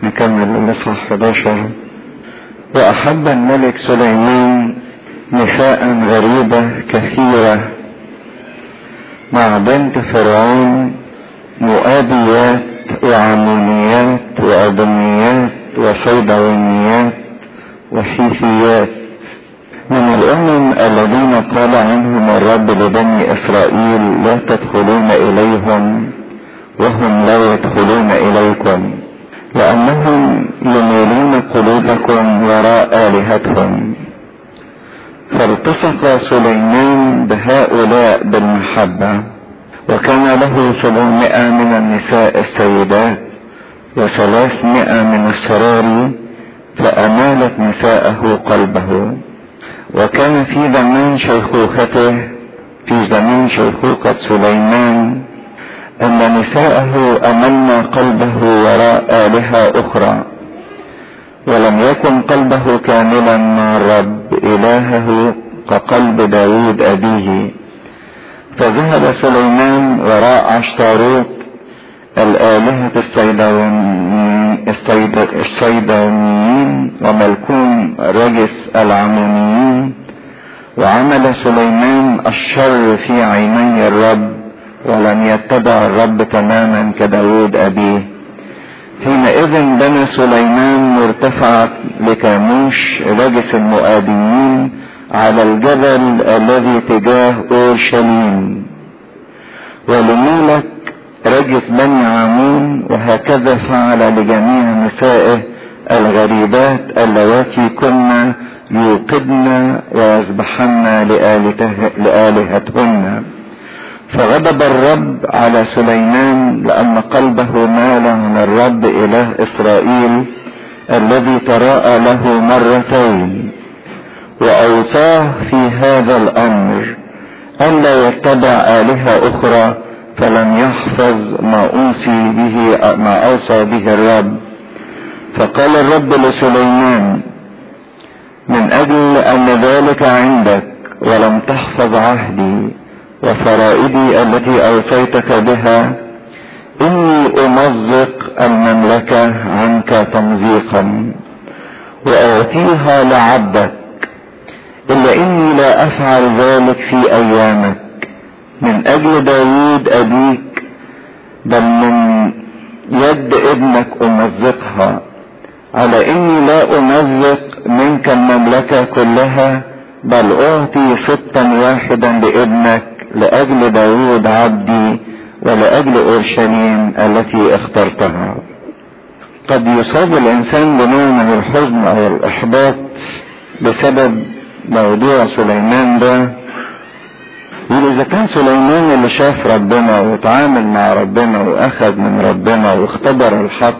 نكمل الإصحاح 11 وأحب الملك سليمان نساء غريبة كثيرة مع بنت فرعون مؤابيات وعمونيات وأدميات وصيدعونيات وحيثيات من الأمم الذين قال عنهم الرب لبني إسرائيل لا تدخلون إليهم وهم لا يدخلون إليكم لأنهم يميلون قلوبكم وراء آلهتهم فالتصق سليمان بهؤلاء بالمحبة وكان له سبعمائة من النساء السيدات وثلاثمائة من السراري فأمالت نساءه قلبه وكان في زمان شيخوخته في زمان شيخوخة سليمان أن نساءه أمن قلبه وراء آلهة أخرى ولم يكن قلبه كاملا مع الرب إلهه كقلب داود أبيه فذهب سليمان وراء عشتاروت الآلهة الصيدونيين وملكون رجس العمونيين وعمل سليمان الشر في عيني الرب ولم يتبع الرب تماما كداود أبيه حينئذ بنى سليمان مرتفعة لكاموش رجس المؤابيين على الجبل الذي تجاه اورشليم ولمولك رجس بني عمون وهكذا فعل لجميع نسائه الغريبات اللواتي كن يوقدن ويذبحن لآلهتهن فغضب الرب على سليمان لأن قلبه مال عن الرب إله إسرائيل الذي تراءى له مرتين وأوصاه في هذا الأمر ألا يتبع آلهة أخرى فلم يحفظ ما أوصي به ما أوصى به الرب فقال الرب لسليمان من أجل أن ذلك عندك ولم تحفظ عهدي وفرائدي التي أوصيتك بها إني أمزق المملكة عنك تمزيقا وأعطيها لعبدك إلا إني لا أفعل ذلك في أيامك من أجل داوود أبيك بل من يد ابنك أمزقها على إني لا أمزق منك المملكة كلها بل أعطي ستا واحدا لابنك لأجل داوود عبدي ولأجل أورشليم التي اخترتها قد يصاب الإنسان بنوع من الحزن أو الإحباط بسبب موضوع سليمان ده يقول إذا كان سليمان اللي شاف ربنا وتعامل مع ربنا وأخذ من ربنا واختبر الحق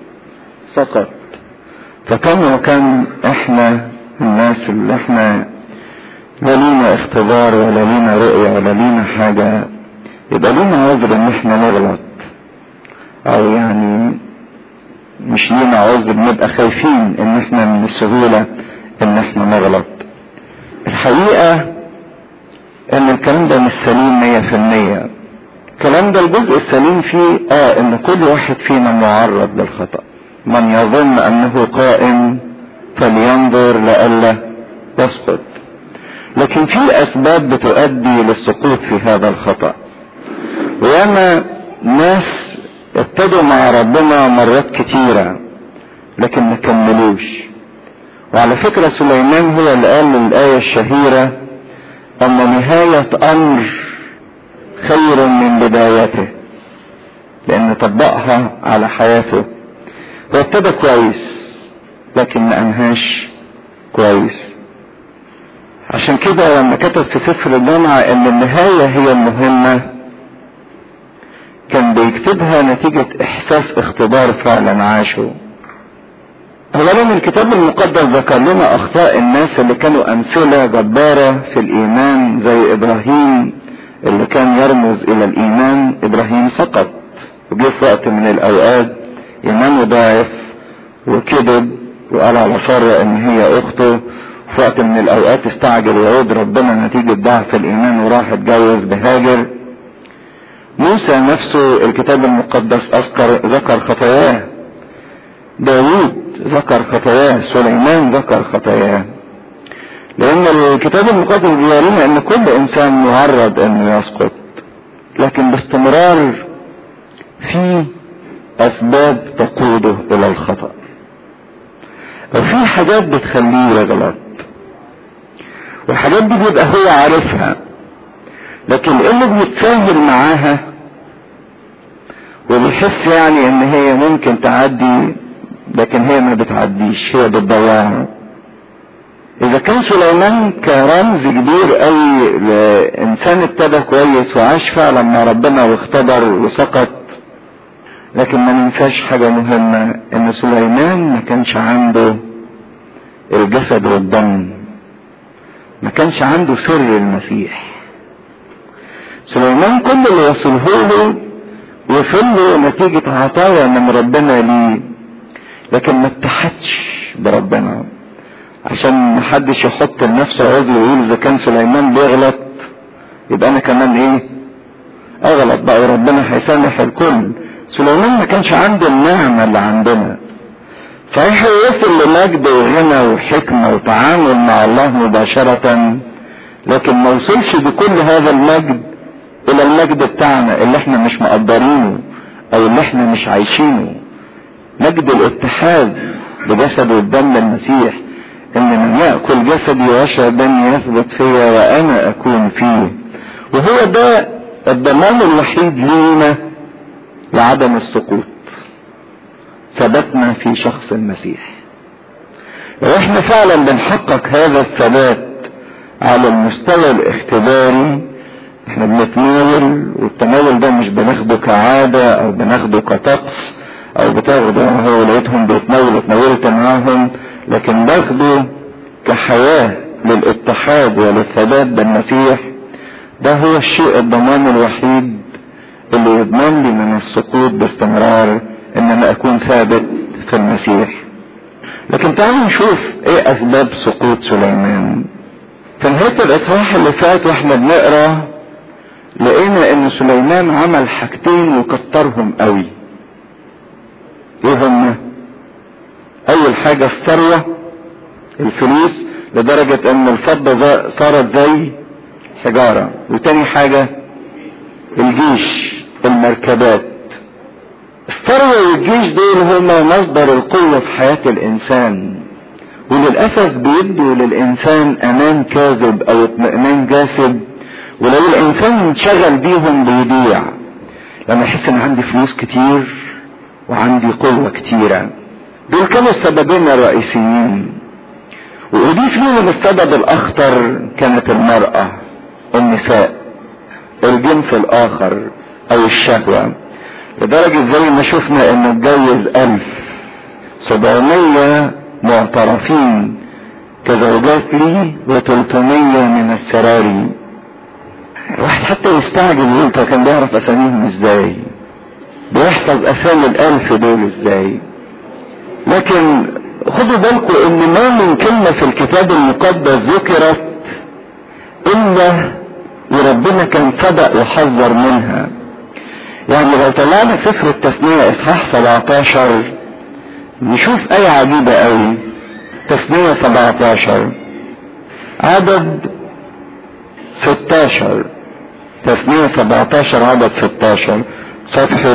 سقط فكم وكم إحنا الناس اللي إحنا لا لينا اختبار ولا لينا رؤية ولا لينا حاجة يبقى لينا عذر ان احنا نغلط او يعني مش لينا عذر نبقى خايفين ان احنا من السهولة ان احنا نغلط الحقيقة ان الكلام ده مش سليم مية في المية الكلام ده الجزء السليم فيه اه ان كل واحد فينا معرض للخطأ من يظن انه قائم فلينظر لئلا يسقط لكن في اسباب بتؤدي للسقوط في هذا الخطأ وياما ناس ابتدوا مع ربنا مرات كتيرة لكن ما كملوش وعلى فكرة سليمان هو اللي قال الآية الشهيرة أن نهاية أمر خير من بدايته لأن طبقها على حياته هو ابتدى كويس لكن ما أنهاش كويس عشان كده لما كتب في سفر الجامعة ان النهاية هي المهمة كان بيكتبها نتيجة احساس اختبار فعلا عاشه اولا الكتاب المقدس ذكر لنا اخطاء الناس اللي كانوا امثلة جبارة في الايمان زي ابراهيم اللي كان يرمز الى الايمان ابراهيم سقط وجه في وقت من الاوقات ايمانه ضعف وكذب وقال على سارة ان هي اخته في وقت من الاوقات استعجل وعود ربنا نتيجة ضعف الايمان وراح اتجوز بهاجر موسى نفسه الكتاب المقدس اذكر ذكر خطاياه داوود ذكر خطاياه سليمان ذكر خطاياه لان الكتاب المقدس بيورينا ان كل انسان معرض انه يسقط لكن باستمرار في اسباب تقوده الى الخطأ وفي حاجات بتخليه يغلط والحاجات دي بيبقى هو عارفها لكن اللي بيتساهل معاها وبيحس يعني ان هي ممكن تعدي لكن هي ما بتعديش هي بتضيعها اذا كان سليمان كرمز كبير قوي لانسان ابتدى كويس وعاش فعلا مع ربنا واختبر وسقط لكن ما ننساش حاجة مهمة ان سليمان ما كانش عنده الجسد والدم ما كانش عنده سر المسيح سليمان كل اللي وصله له وصل له نتيجة عطايا من ربنا ليه لكن ما اتحدش بربنا عشان محدش يحط لنفسه عذر ويقول اذا كان سليمان بيغلط يبقى انا كمان ايه اغلط بقى وربنا هيسامح الكل سليمان ما كانش عنده النعمة اللي عندنا صحيح وصل لمجد وغنى وحكمة وتعامل مع الله مباشرة لكن ما وصلش بكل هذا المجد الى المجد بتاعنا اللي احنا مش مقدرينه او اللي احنا مش عايشينه مجد الاتحاد بجسد والدم المسيح ان من يأكل جسدي ويشرب دمي يثبت فيا وانا اكون فيه وهو ده الضمان الوحيد لينا لعدم السقوط ثبتنا في شخص المسيح لو احنا فعلا بنحقق هذا الثبات على المستوى الاختباري احنا بنتناول والتناول ده مش بناخده كعادة او بناخده كطقس او بتاخده هو لقيتهم بيتناولوا اتناولت معاهم لكن باخده كحياة للاتحاد وللثبات بالمسيح ده هو الشيء الضمان الوحيد اللي يضمن لي من السقوط باستمرار ان انا اكون ثابت في المسيح لكن تعالوا نشوف ايه اسباب سقوط سليمان في نهاية الاصحاح اللي فات واحنا بنقرا لقينا ان سليمان عمل حاجتين وكترهم قوي ايه هما اول حاجة الثروة الفلوس لدرجة ان الفضة صارت زي حجارة وتاني حاجة الجيش المركبات الثروة والجيش دول هما مصدر القوة في حياة الانسان وللأسف بيدوا للإنسان أمان كاذب أو اطمئنان جاسد ولو الإنسان انشغل بيهم بيضيع لما يحس إن عندي فلوس كتير وعندي قوة كتيرة دول كانوا السببين الرئيسيين وأضيف لهم السبب الأخطر كانت المرأة النساء الجنس الآخر أو الشهوة لدرجة زي ما شفنا إنه اتجوز ألف سبعمية معترفين كزوجات لي وتلتمية من السراري الواحد حتى يستعجل يقول طب كان بيعرف اساميهم ازاي بيحفظ اسامي الالف دول ازاي لكن خدوا بالكم ان ما من كلمة في الكتاب المقدس ذكرت الا وربنا كان سبق وحذر منها يعني لو طلعنا سفر التثنية اصحاح 17 نشوف آية عجيبة قوي تثنية 17 عدد 16 تثنية 17 عدد 16 صفحة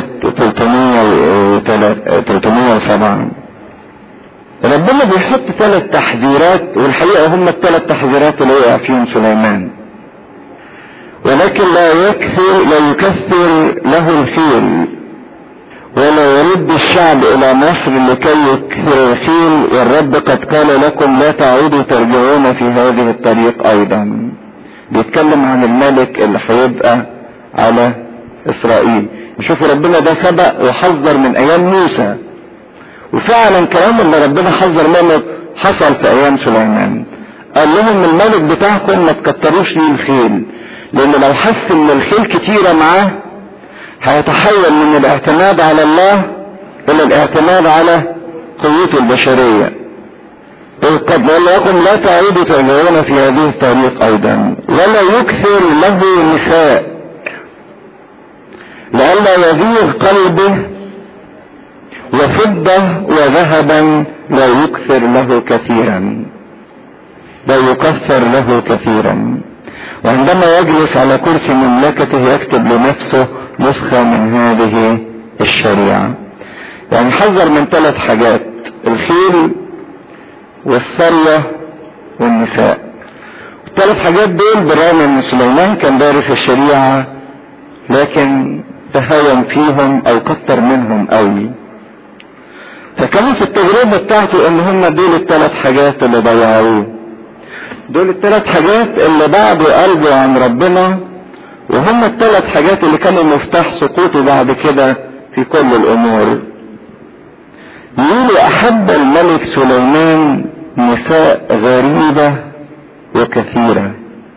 307 ربنا بيحط ثلاث تحذيرات والحقيقة هم الثلاث تحذيرات اللي وقع فيهم سليمان ولكن لا يكثر لا يكثر له الخيل ولا يرد الشعب الى مصر لكي يكثر الخيل والرب قد قال لكم لا تعودوا ترجعون في هذه الطريق ايضا بيتكلم عن الملك اللي هيبقى على اسرائيل شوفوا ربنا ده سبق وحذر من ايام موسى وفعلا كلام اللي ربنا حذر منه حصل في ايام سليمان قال لهم الملك بتاعكم ما تكتروش ليه الخيل لان لو حس ان الخيل كتيره معاه هيتحول من الاعتماد على الله الى الاعتماد على قوته البشرية قد لكم لا تعودوا ترجعون في هذه الطريق ايضا ولا يكثر له نساء لئلا يزيغ قلبه وفضة وذهبا لا يكثر له كثيرا لا يكثر له كثيرا وعندما يجلس على كرسي مملكته يكتب لنفسه نسخة من هذه الشريعة يعني حذر من ثلاث حاجات الخيل والثروة والنساء الثلاث حاجات دول بالرغم ان سليمان كان دارس الشريعة لكن تهاون فيهم او كتر منهم قوي فكان في التجربة بتاعته ان هم دول الثلاث حاجات اللي ضيعوه دول الثلاث حاجات اللي بعدوا قلبه عن ربنا وهم الثلاث حاجات اللي كانوا مفتاح سقوطه بعد كده في كل الامور يقولوا احب الملك سليمان نساء غريبة وكثيرة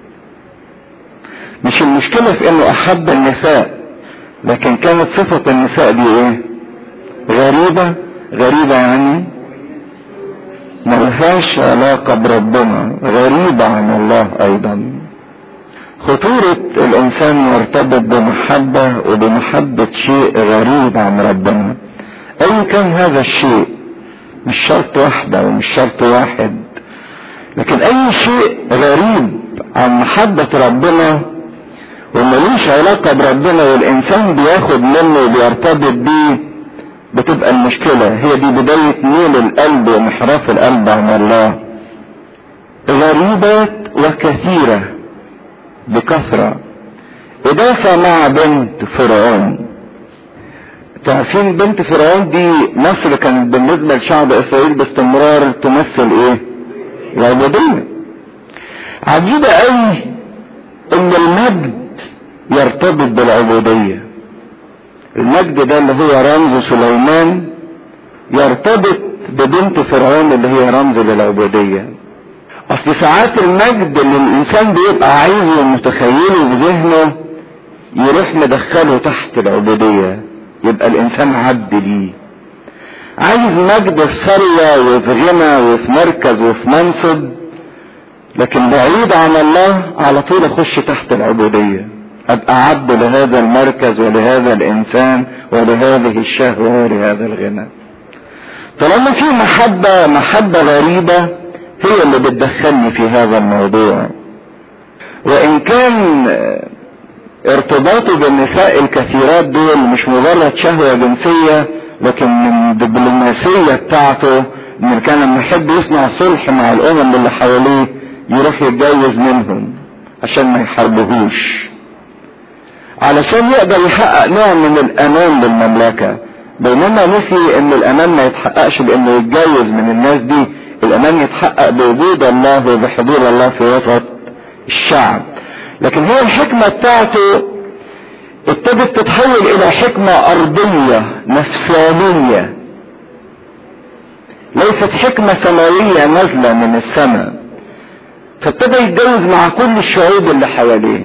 مش المشكلة في انه احب النساء لكن كانت صفة النساء دي ايه غريبة غريبة يعني ملهاش علاقة بربنا غريبة عن الله ايضا خطورة الانسان يرتبط بمحبة وبمحبة شيء غريب عن ربنا اي كان هذا الشيء مش شرط واحدة ومش شرط واحد لكن اي شيء غريب عن محبة ربنا وملوش علاقة بربنا والانسان بياخد منه وبيرتبط بيه بتبقى المشكلة هي دي بداية ميل القلب وانحراف القلب عن الله غريبات وكثيرة بكثرة إضافة مع بنت فرعون تعرفين بنت فرعون دي مصر كانت بالنسبة لشعب إسرائيل باستمرار تمثل إيه؟ العبودية عجيبة قوي إن المجد يرتبط بالعبودية المجد ده اللي هو رمز سليمان يرتبط ببنت فرعون اللي هي رمز للعبودية اصل ساعات المجد اللي الانسان بيبقى عايزه ومتخيله في ذهنه يروح مدخله تحت العبودية يبقى الانسان عبد ليه عايز مجد في ثروة وفي غنى وفي مركز وفي منصب لكن بعيد عن الله على طول اخش تحت العبودية ابقى عبد لهذا المركز ولهذا الانسان ولهذه الشهوة ولهذا الغنى طالما في محبة محبة غريبة هي اللي بتدخلني في هذا الموضوع وان كان ارتباطي بالنساء الكثيرات دول مش مجرد شهوة جنسية لكن من الدبلوماسية بتاعته ان كان لما يحب يصنع صلح مع الامم اللي حواليه يروح يتجوز منهم عشان ما يحاربوهوش علشان يقدر يحقق نوع من الامان للمملكة بينما نسي ان الامان ما يتحققش بانه يتجوز من الناس دي الامان يتحقق بوجود الله وبحضور الله في وسط الشعب لكن هي الحكمة بتاعته ابتدت تتحول الى حكمة ارضية نفسانية ليست حكمة سماوية نازلة من السماء فابتدى يتجوز مع كل الشعوب اللي حواليه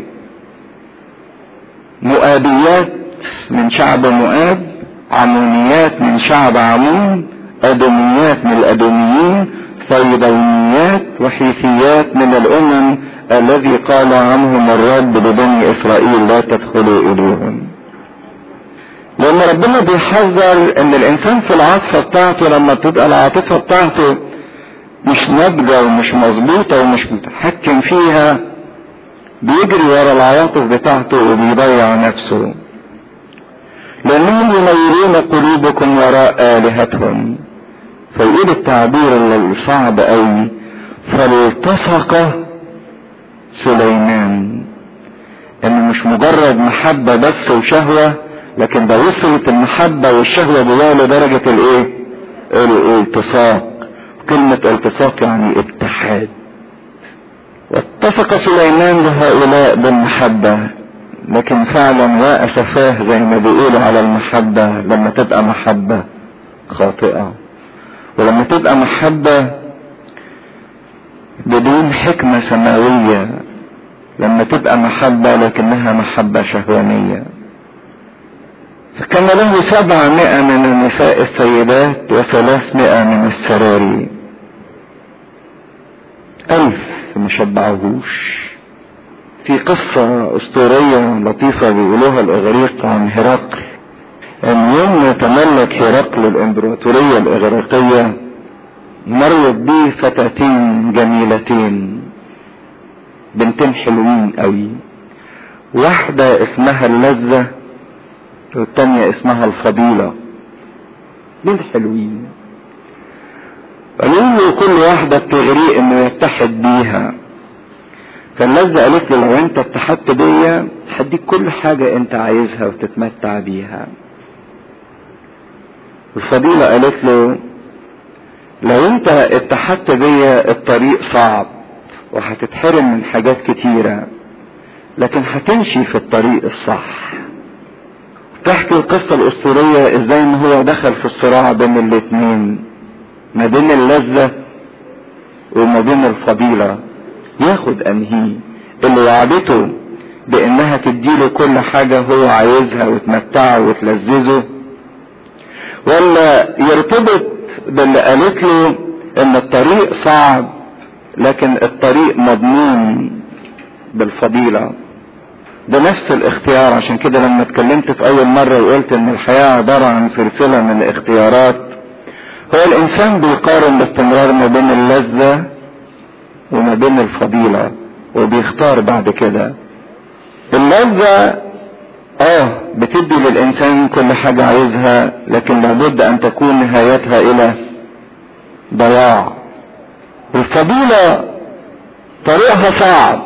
مؤابيات من شعب مؤاب عمونيات من شعب عمون ادوميات من الادوميين صيدونيات وحيثيات من الامم الذي قال عنهم الرب لبني اسرائيل لا تدخلوا اليهم لان ربنا بيحذر ان الانسان في العاطفه بتاعته لما تبقى العاطفه بتاعته مش ناضجه ومش مظبوطه ومش متحكم فيها بيجري ورا العواطف بتاعته وبيضيع نفسه لانهم ينيرون قلوبكم وراء الهتهم فيقول التعبير الصعب قوي فالتصق سليمان ان مش مجرد محبة بس وشهوة لكن ده وصلت المحبة والشهوة جواه لدرجة الايه الالتصاق كلمة التصاق يعني اتحاد واتفق سليمان لهؤلاء بالمحبة لكن فعلا واسفاه زي ما بيقولوا على المحبة لما تبقى محبة خاطئة ولما تبقى محبة بدون حكمة سماوية لما تبقى محبة لكنها محبة شهوانية فكان له سبعمائة من النساء السيدات وثلاثمائة من السراري ألف ما شبعوهوش في قصة أسطورية لطيفة بيقولوها الإغريق عن هرقل ان يوم يتملك هرقل الامبراطورية الاغريقية مرت بيه فتاتين جميلتين بنتين حلوين قوي واحدة اسمها اللذة والتانية اسمها الفضيلة مين حلوين قالوا له كل واحدة بتغريه انه يتحد بيها فاللذة قالت له لو انت اتحدت بيا هديك كل حاجة انت عايزها وتتمتع بيها الفضيلة قالت له لو انت اتحدت بيا الطريق صعب وهتتحرم من حاجات كتيرة لكن هتمشي في الطريق الصح تحكي القصة الأسطورية ازاي ان هو دخل في الصراع بين الاتنين ما بين اللذة وما بين الفضيلة ياخد انهي اللي وعدته بانها تديله كل حاجة هو عايزها وتمتعه وتلذذه ولا يرتبط باللي قالت له ان الطريق صعب لكن الطريق مضمون بالفضيلة ده نفس الاختيار عشان كده لما اتكلمت في اول مرة وقلت ان الحياة عبارة عن سلسلة من الاختيارات هو الانسان بيقارن باستمرار ما بين اللذة وما بين الفضيلة وبيختار بعد كده اللذة اه بتدي للانسان كل حاجة عايزها لكن لابد ان تكون نهايتها الى ضياع الفضيلة طريقها صعب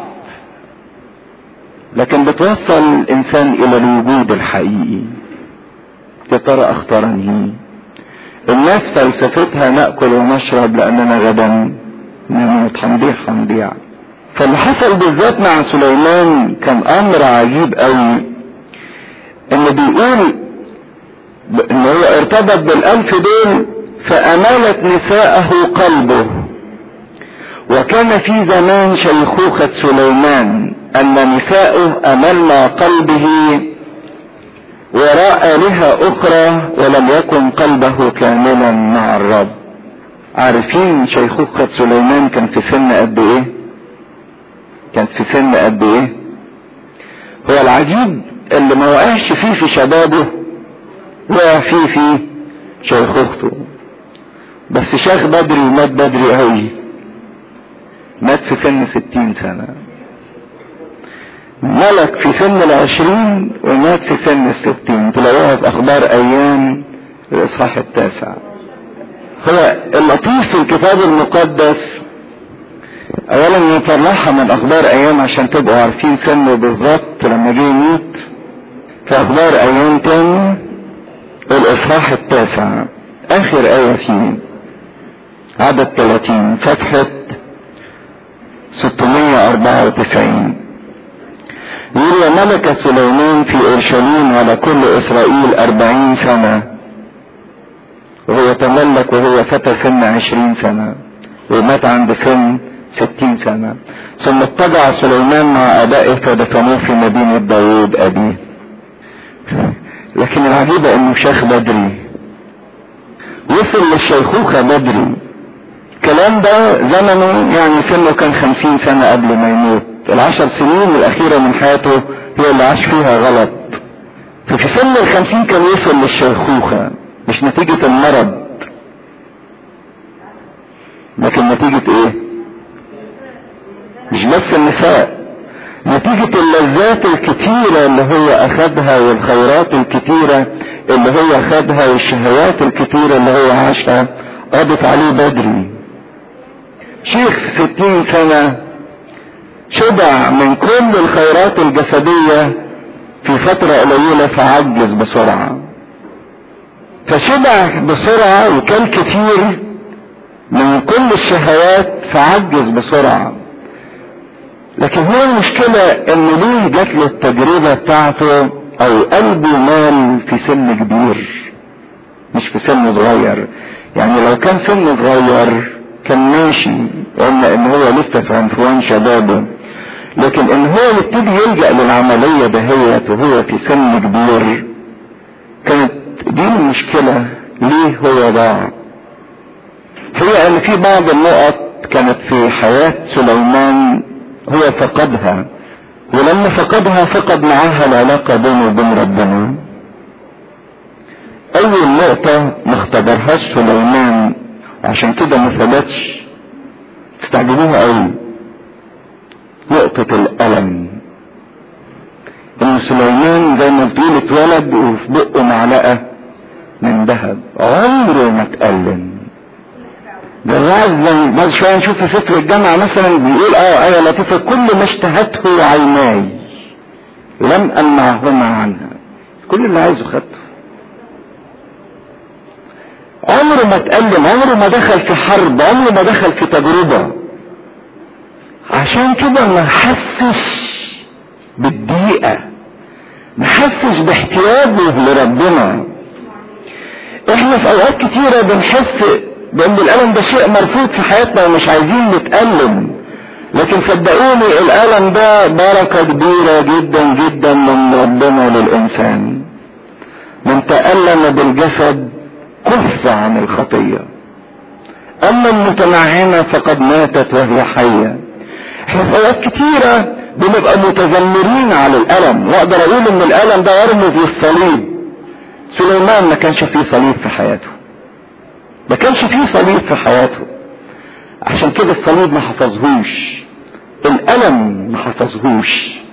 لكن بتوصل الانسان الى الوجود الحقيقي يا ترى اختارني الناس فلسفتها ناكل ونشرب لاننا غدا نموت هنضيع هنضيع فاللي حصل بالذات مع سليمان كان امر عجيب قوي انه بيقول ان هو ارتبط بالالف دول فامالت نساءه قلبه وكان في زمان شيخوخة سليمان ان نساؤه امل قلبه وراء آلهة أخرى ولم يكن قلبه كاملا مع الرب عارفين شيخوخة سليمان كان في سن قد إيه؟ كان في سن قد إيه؟ هو العجيب اللي ما وقعش فيه في شبابه وقع فيه في شيخوخته بس شاخ بدري ومات بدري قوي مات في سن ستين سنة ملك في سن العشرين ومات في سن الستين تلاقوها في اخبار ايام الاصحاح التاسع هو اللطيف في الكتاب المقدس اولا نطلعها من اخبار ايام عشان تبقوا عارفين سنه بالظبط لما جه يموت في اخبار ايام تاني الاصحاح التاسع اخر ايه فيه عدد 30 صفحة 694 يقول وملك سليمان في اورشليم على كل اسرائيل اربعين سنة وهو تملك وهو فتى سن عشرين سنة ومات عند سن ستين سنة ثم اتبع سليمان مع ابائه فدفنوه في مدينة داوود ابيه لكن العجيبة انه شيخ بدري وصل للشيخوخة بدري الكلام ده زمنه يعني سنه كان خمسين سنة قبل ما يموت العشر سنين الأخيرة من حياته هي اللي عاش فيها غلط ففي سن الخمسين كان وصل للشيخوخة مش نتيجة المرض لكن نتيجة ايه مش بس النساء نتيجة اللذات الكتيرة اللي هو اخدها والخيرات الكتيرة اللي هو اخدها والشهوات الكتيرة اللي هو عاشها قضت عليه بدري شيخ ستين سنة شبع من كل الخيرات الجسدية في فترة قليلة فعجز بسرعة فشبع بسرعة وكان كتير من كل الشهوات فعجز بسرعة لكن هو المشكلة ان ليه جات له التجربة بتاعته او قلبه مال في سن كبير مش في سن صغير يعني لو كان سن صغير كان ماشي قلنا ان هو لسه في عنفوان شبابه لكن ان هو يبتدي يلجأ للعملية دهيت وهو في سن كبير كانت دي المشكلة ليه هو ضاع هي ان في بعض النقط كانت في حياة سليمان هو فقدها ولما فقدها فقد معاها العلاقة بينه وبين ربنا اول نقطة ما اختبرهاش سليمان وعشان كده ما ثبتش تستعجبوها قوي نقطة الألم ان سليمان زي ما بتقول اتولد وفي بقه معلقة من ذهب عمره ما اتألم ده الواحد بعد شوية نشوف في سفر الجامعة مثلا بيقول اه آية لطيفة كل ما اشتهته عيناي لم أمنعهما عنها كل اللي عايزه خدته عمره ما اتألم عمره ما دخل في حرب عمره ما دخل في تجربة عشان كده ما حسش بالضيقة ما حسش باحتياجه لربنا احنا في اوقات كتيرة بنحس بان الالم ده شيء مرفوض في حياتنا ومش عايزين نتألم لكن صدقوني الالم ده بركة كبيرة جدا جدا من ربنا للانسان من تألم بالجسد كف عن الخطية اما المتنعمة فقد ماتت وهي حية احنا في اوقات كتيرة بنبقى متذمرين على الالم واقدر اقول ان الالم ده يرمز للصليب سليمان ما كانش فيه صليب في حياته ما كانش فيه صليب في حياته عشان كده الصليب ما حفظهوش الالم ما حفظهوش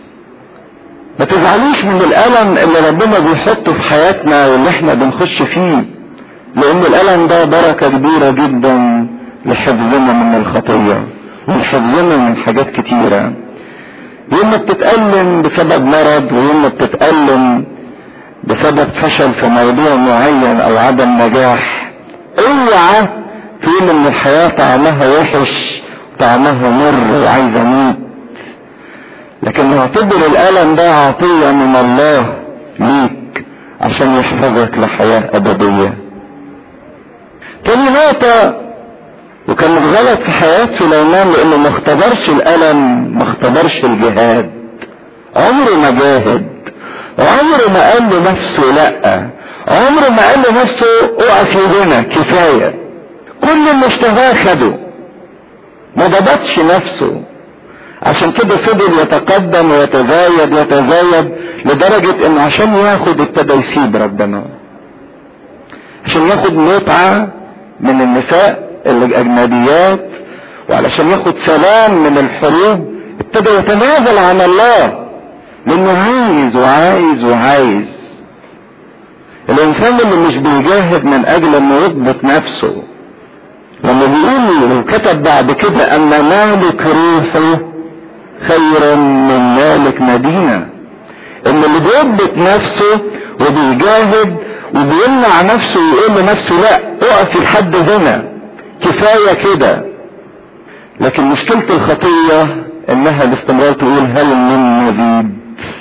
ما تزعلوش من الالم اللي ربنا بيحطه في حياتنا واللي احنا بنخش فيه لان الالم ده بركة كبيرة جدا لحفظنا من الخطية وحفظنا من حاجات كتيرة يوم ما بتتألم بسبب مرض ويوم ما بتتألم بسبب فشل في موضوع معين او عدم نجاح اوعى تقول ان الحياة طعمها وحش طعمها مر وعايز اموت لكن اعتبر الالم ده عطية من الله ليك عشان يحفظك لحياة ابدية تاني نقطة وكانت غلط في حياة سليمان لانه ما اختبرش الالم ما اختبرش الجهاد عمره ما جاهد عمره ما قال لنفسه لا عمره ما قال لنفسه اقف هنا كفاية كل اللي اشتهاه خده ما ضبطش نفسه عشان كده فضل يتقدم ويتزايد ويتزايد لدرجة انه عشان ياخد ابتدى يسيب ربنا عشان ياخد متعة من النساء الاجنبيات وعلشان ياخد سلام من الحروب ابتدى يتنازل عن الله لانه عايز وعايز وعايز الانسان اللي مش بيجاهد من اجل انه يضبط نفسه لما بيقول وكتب بعد كده ان مالك روحه خيرا من مالك مدينة ان اللي بيضبط نفسه وبيجاهد وبيمنع نفسه ويقول لنفسه لا اقفي لحد هنا كفاية كده لكن مشكلة الخطية انها باستمرار تقول هل من مزيد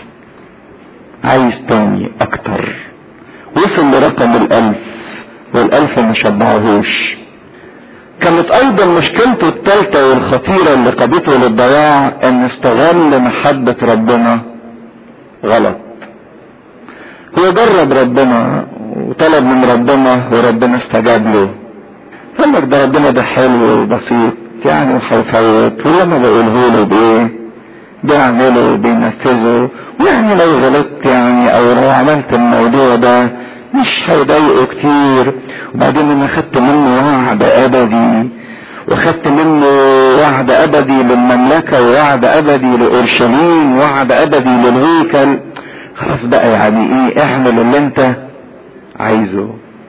عايز تاني اكتر وصل لرقم الالف والالف ما شبعهوش كانت ايضا مشكلته الثالثة والخطيرة اللي قادته للضياع ان استغل محبة ربنا غلط هو جرب ربنا وطلب من ربنا وربنا استجاب له قال لك ده ربنا ده حلو وبسيط يعني وهيفوت ولما بقوله له بايه بيعمله وبينفذه ويعني لو غلطت يعني او لو عملت الموضوع ده مش هيضايقه كتير وبعدين انا خدت منه وعد ابدي وخدت منه وعد ابدي للمملكة ووعد ابدي لاورشليم ووعد ابدي للهيكل خلاص بقى يعني ايه اعمل اللي انت عايزه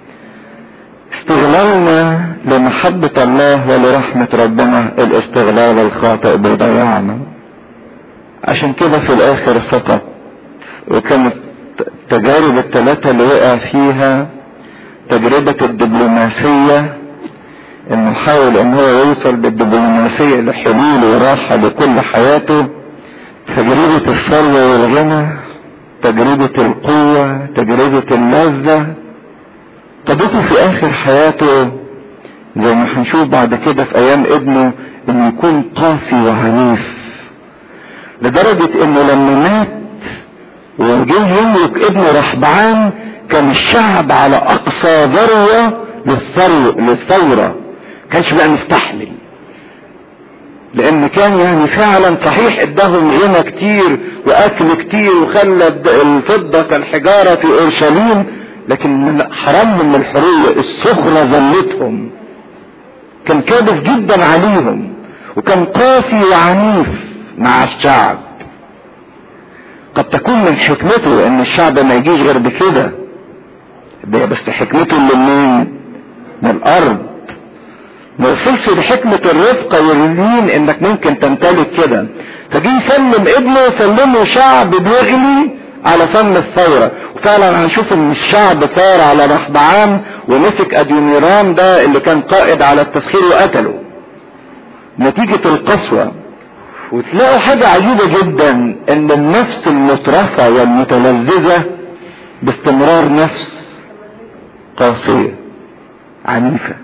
استغلالنا لمحبة الله ولرحمة ربنا الاستغلال الخاطئ بيضيعنا عشان كده في الاخر فقط وكانت التجارب الثلاثة اللي وقع فيها تجربة الدبلوماسية انه حاول ان هو يوصل بالدبلوماسية لحلول وراحة لكل حياته تجربة الثروة والغنى تجربة القوة تجربة اللذة قضيته في اخر حياته زي ما هنشوف بعد كده في ايام ابنه انه يكون قاسي وعنيف لدرجة انه لما مات وجه يملك ابنه رحبعان كان الشعب على اقصى ذروة للثروة للثورة كانش بقى مستحمل لان كان يعني فعلا صحيح اداهم غنى كتير واكل كتير وخلى الفضة كالحجارة في اورشليم لكن من حرمهم من الحرية الصغرى ذلتهم كان كابس جدا عليهم وكان قاسي وعنيف مع الشعب قد تكون من حكمته ان الشعب ما يجيش غير بكده بس حكمته اللي منين من الارض ما وصلش لحكمة الرفقة واللين انك ممكن تمتلك كده فجي يسلم ابنه سلمه شعب بيغلي على فم الثورة وفعلا هنشوف ان الشعب ثار على رحبعام ومسك اديونيرام ده اللي كان قائد على التسخير وقتله نتيجة القسوة وتلاقوا حاجة عجيبة جدا ان النفس المترفة والمتلذذة باستمرار نفس قاسية عنيفة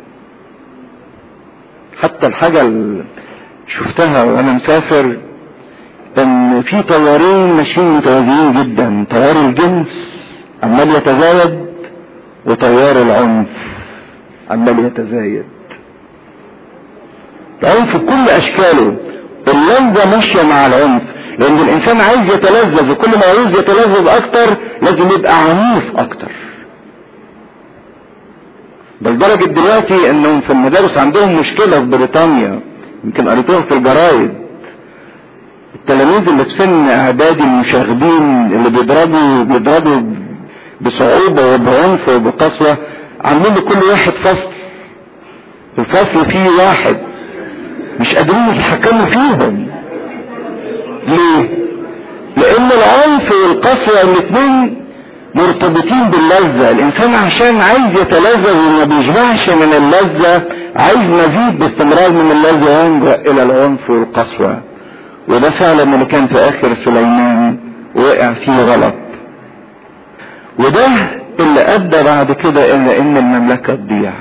حتى الحاجة اللي شفتها وانا مسافر ان في طيارين ماشيين متوازيين جدا طيار الجنس عمال يتزايد وطيار العنف عمال يتزايد العنف بكل اشكاله اللمزة ماشية مع العنف لان الانسان عايز يتلذذ وكل ما عايز يتلذذ اكتر لازم يبقى عنيف اكتر ده لدرجة دلوقتي انهم في المدارس عندهم مشكلة في بريطانيا يمكن قريتوها في الجرايد التلاميذ اللي في سن اعدادي المشاغبين اللي بيضربوا بيضربوا بصعوبة وبعنف وبقسوة عاملين لكل واحد فصل الفصل فيه واحد مش قادرين يتحكموا فيهم ليه لان العنف والقسوة الاثنين مرتبطين باللذة الانسان عشان عايز يتلذذ وما بيشبعش من اللذة عايز مزيد باستمرار من اللذة يلجأ الى العنف والقسوة وده فعلا اللي كان في اخر سليمان وقع فيه غلط وده اللي ادى بعد كده الى ان المملكة تضيع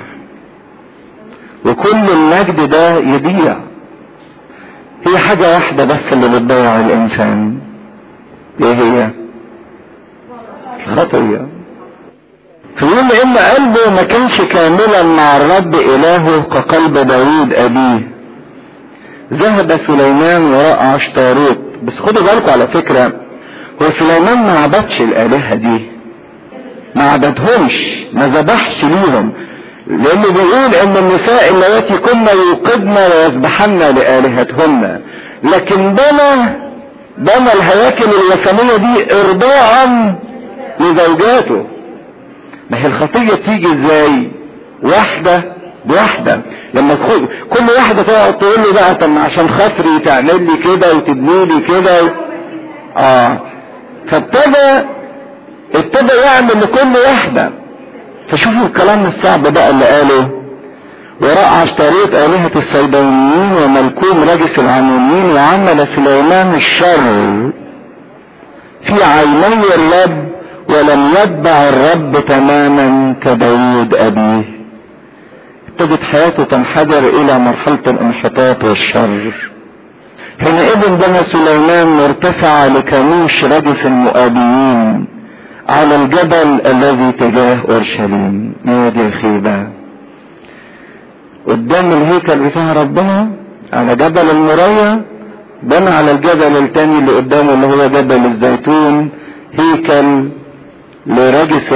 وكل المجد ده يضيع هي حاجة واحدة بس اللي بتضيع الانسان ايه هي الخطية فيقول ان قلبه ما كانش كاملا مع الرب الهه كقلب داوود ابيه ذهب سليمان وراء عشتاروت بس خدوا بالكم على فكرة هو سليمان ما عبدش الالهة دي ما عبدهمش ما ذبحش ليهم لانه بيقول ان النساء اللواتي كنا يوقدن ويذبحن لالهتهن لكن بنى بنى الهياكل الوثنيه دي ارضاعا لزوجاته ما هي الخطيه تيجي ازاي واحده بواحده لما تخل... كل واحده تقعد تقول لي بقى طب عشان خاطري تعمل لي كده وتبني لي كده و... اه فابتدى ابتدى يعمل لكل واحده فشوفوا الكلام الصعب بقى اللي قاله وراء عشتريت آلهة الصيدونيين وملكوم رجس العمونيين وعمل سليمان الشر في عيني الرب ولم يتبع الرب تماما كداود أبيه ابتدت حياته تنحدر إلى مرحلة الانحطاط والشر حينئذ بنى سليمان مرتفع لكاموش رجس المؤابيين على الجبل الذي تجاه اورشليم يا دي خيبة قدام الهيكل بتاع ربنا على جبل المراية بنى على الجبل التاني اللي قدامه اللي هو جبل الزيتون هيكل لرجس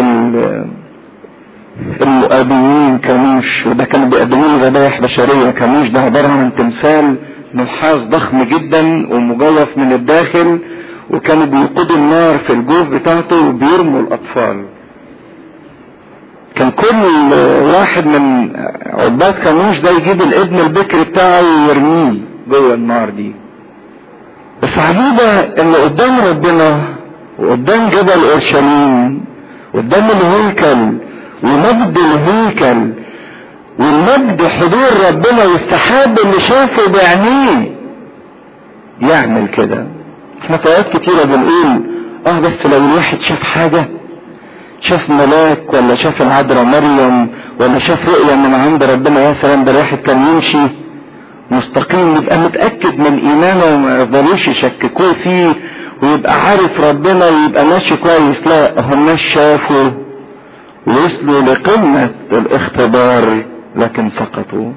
المؤابيين كانوش وده كانوا بيقدموا له ذبايح بشريه كانوش ده عباره عن تمثال نحاس ضخم جدا ومجوف من الداخل وكانوا بيوقدوا النار في الجوف بتاعته وبيرموا الاطفال كان كل واحد من عباد كانوش ده يجيب الابن البكر بتاعه ويرميه جوه النار دي بس عجيبة ان قدام ربنا وقدام جبل اورشليم قدام الهيكل ومجد الهيكل والمجد حضور ربنا والسحاب اللي شافه بعينيه يعمل كده احنا في اوقات كتيرة بنقول اه بس لو الواحد شاف حاجة شاف ملاك ولا شاف العذراء مريم ولا شاف رؤية من عند ربنا يا سلام ده الواحد كان يمشي مستقيم يبقى متأكد من ايمانه وما يفضلوش يشككوه فيه ويبقى عارف ربنا ويبقى ماشي كويس لا هم ناس شافوا وصلوا لقمة الاختبار لكن سقطوا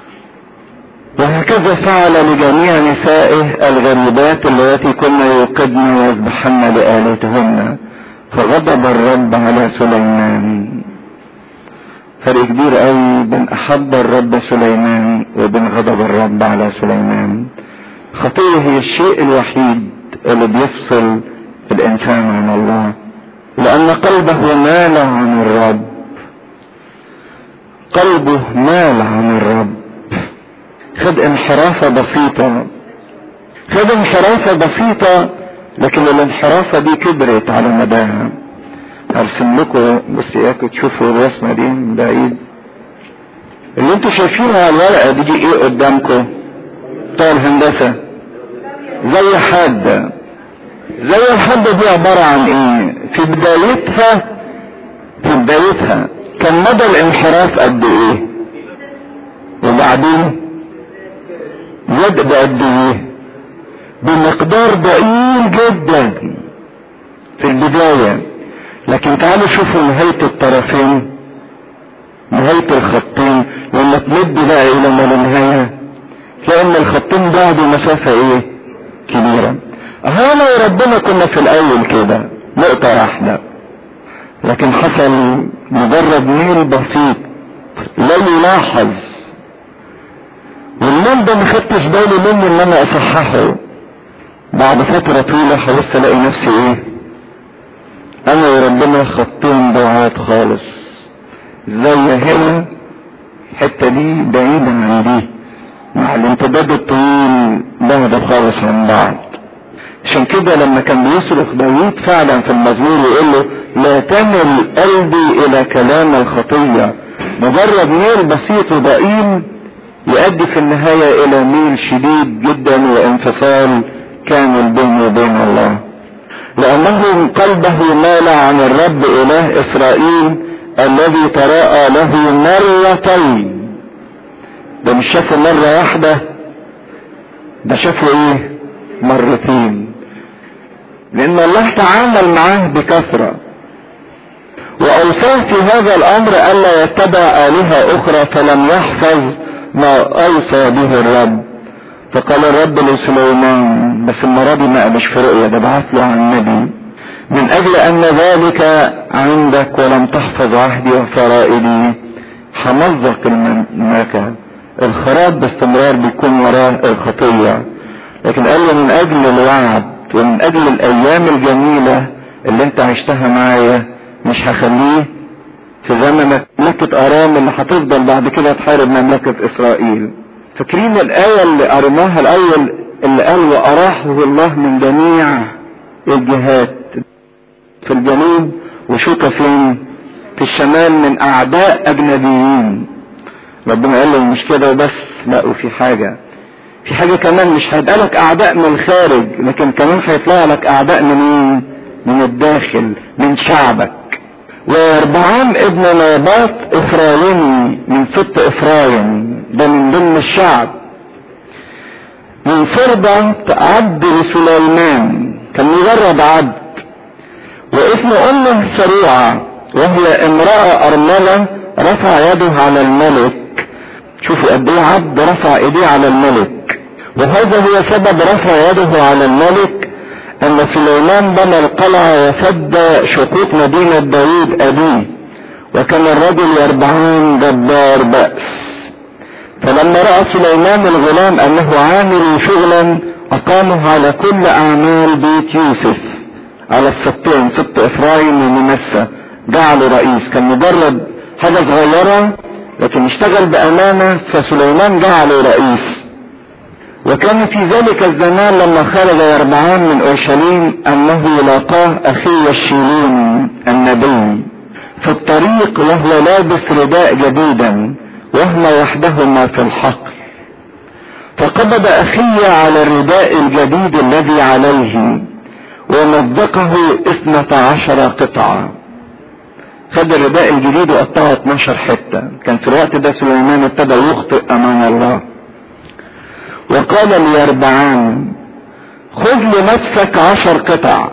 وهكذا فعل لجميع نسائه الغريبات اللواتي كن يوقدن ويذبحن لآلهتهن فغضب الرب على سليمان فرق كبير قوي بين احب الرب سليمان وبين غضب الرب على سليمان خطية هي الشيء الوحيد اللي بيفصل الانسان عن الله لان قلبه مال عن الرب قلبه مال عن الرب خد انحرافة بسيطة خد انحرافة بسيطة لكن الانحرافة دي كبرت على مداها هرسم لكم بس اياكم تشوفوا الرسمة دي من بعيد اللي انتوا شايفينها على الورقة دي, دي ايه قدامكم بتاع الهندسة زي حادة زي الحادة دي عبارة عن ايه في بدايتها في بدايتها كان مدى الانحراف قد ايه وبعدين زاد بقد ايه بمقدار ضئيل جدا في البداية لكن تعالوا شوفوا نهاية الطرفين نهاية الخطين لما تمد بقى الى ما لا نهاية تلاقي ان الخطين بعدوا مسافة ايه كبيرة اهو لو ربنا كنا في الاول كده نقطة واحدة لكن حصل مجرد ميل بسيط لا يلاحظ والميل ده ما خدتش بالي منه ان انا اصححه بعد فترة طويلة هبص الاقي نفسي ايه انا وربنا خطين بعاد خالص زي هنا الحتة دي بعيدة عن دي مع الامتداد الطويل بعد خالص عن بعض عشان كده لما كان بيصرخ داوود فعلا في المزمور يقول له لا تمل قلبي الى كلام الخطية مجرد ميل بسيط وضئيل يؤدي في النهاية الى ميل شديد جدا وانفصال كامل بينه وبين الله لانه قلبه مال عن الرب اله اسرائيل الذي تراءى له مرتين ده مش شافه مرة واحدة ده شافه ايه مرتين لان الله تعامل معاه بكثرة واوصاه في هذا الامر الا يتبع الهة اخرى فلم يحفظ ما اوصى به الرب فقال الرب لسليمان بس المرة دي ما مش في رؤية ده بعت له عن النبي من اجل ان ذلك عندك ولم تحفظ عهدي وفرائدي حمزق المملكة الخراب باستمرار بيكون وراه الخطية لكن قال له من اجل الوعد ومن اجل الايام الجميلة اللي انت عشتها معايا مش هخليه في زمنك مملكة ارام اللي هتفضل بعد كده تحارب مملكة اسرائيل فاكرين الآية اللي قريناها الأول اللي قال وأراحه الله من جميع الجهات في الجنوب وشوكة فين في الشمال من أعداء أجنبيين ربنا قال له مش كده وبس لا وفي حاجة في حاجة كمان مش هيبقى لك أعداء من الخارج لكن كمان هيطلع لك أعداء من من الداخل من شعبك واربعام ابن ناباط افرايمي من ست افرايم ده من ضمن الشعب من صربة عبد لسليمان كان مجرد عبد واسم امه سريعة وهي امرأة ارملة رفع يده على الملك شوفوا قد ايه عبد رفع ايديه على الملك وهذا هو سبب رفع يده على الملك ان سليمان بنى القلعة وسد شقوق مدينة داوود ابيه وكان الرجل يربعان جبار بأس فلما رأى سليمان الغلام انه عامل شغلا اقامه على كل اعمال بيت يوسف على السبتين سبت افرايم ومنسى جعله رئيس كان مجرد حاجة صغيرة لكن اشتغل بامانة فسليمان جعله رئيس وكان في ذلك الزمان لما خرج يربعان من اورشليم انه لاقاه اخي الشيلون النبي في الطريق وهو لابس رداء جديدا وهما وحدهما في الحقل فقبض اخي على الرداء الجديد الذي عليه ومزقه اثنة عشر قطعة خد الرداء الجديد وقطعه 12 حتة كان في الوقت ده سليمان ابتدى يخطئ امام الله وقال ليربعان خذ لنفسك عشر قطع